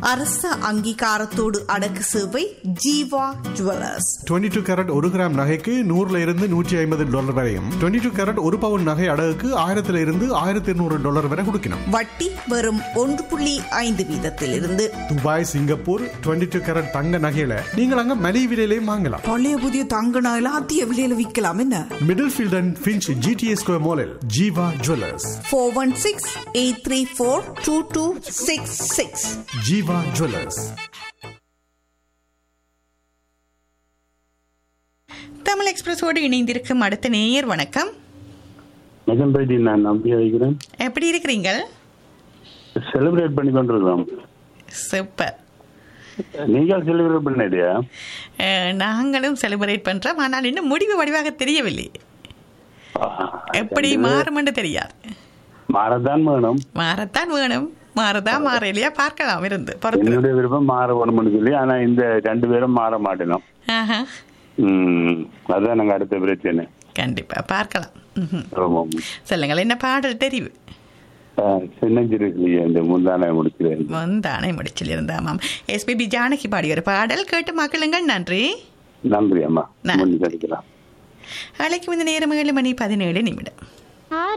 அரச அங்கீகாரத்தோடு அடக்கு சேவை ஜீவா ஜுவல்லர்ஸ் 22 டூ கேரட் ஒரு கிராம் நகைக்கு நூறுல இருந்து நூற்றி ஐம்பது டாலர் வரையும் 22 டூ கேரட் ஒரு பவுன் நகை அடகுக்கு ஆயிரத்துல இருந்து ஆயிரத்தி இருநூறு டாலர் வரை கொடுக்கணும் வட்டி வெறும் ஒன்று புள்ளி ஐந்து வீதத்திலிருந்து துபாய் சிங்கப்பூர் 22 டூ கேரட் தங்க நகையில நீங்கள் அங்க மலிவு விலையிலையும் வாங்கலாம் பழைய புதிய தங்க நகைலாம் அதிக விலையில விற்கலாம் என்ன Middlefield and Finch GTS square மாலில் Jeeva jewellers four one six eight three four two two six six Jeeva jewellers Tamil எக்ஸ்பிரஸோடு இணைந்திருக்கும் அடுத்த நேயர் வணக்கம் மகன் பேட்டி நான் நம்பி வைக்கிறேன் எப்படி இருக்கிறீங்க செலிப்ரேட் பண்ணி கொண்டிருக்கிறோம் சூப்பர் நீங்கள் செலிப்ரேட் பண்ணலையா அஹ், நாங்களும் செலிப்ரேட் பண்றோம் ஆனால் இன்னும் முடிவு வடிவாக தெரியவில்லை எப்படி மாறுமென்று தெரியாது மாறத்தான் வேணும் மாறத்தான் வேணும் மாறதா மாறலையா பார்க்கலாம் இருந்து பொறுத்து என்னுடைய விருப்பம் மாற வேணும்னு சொல்லி ஆனா இந்த ரெண்டு பேரும் மாற மாட்டேனோம் ஆஹா. ம் அதான் நாங்க அடுத்த பிரச்சனை கண்டிப்பா பார்க்கலாம் ம்ஹும். ஆமாம். சொல்லுங்கள் என்ன பாடல் தெரிவு ஆ, சின்னஞ்சிறுக்கிலேயே இந்த முந்தானை முடிக்கிறேன் வந்தானே முடிச்சில் இருந்தாமாம் எஸ்பிபி ஜானகி பாடிய ஒரு பாடல் கேட்டு மக்களுங்கள் நன்றி நன்றி அம்மா நான். முன்னி கிடைக்கலாம் அழைக்கும் இந்த நேரம் ஏழு மணி பதினேழு நிமிடம்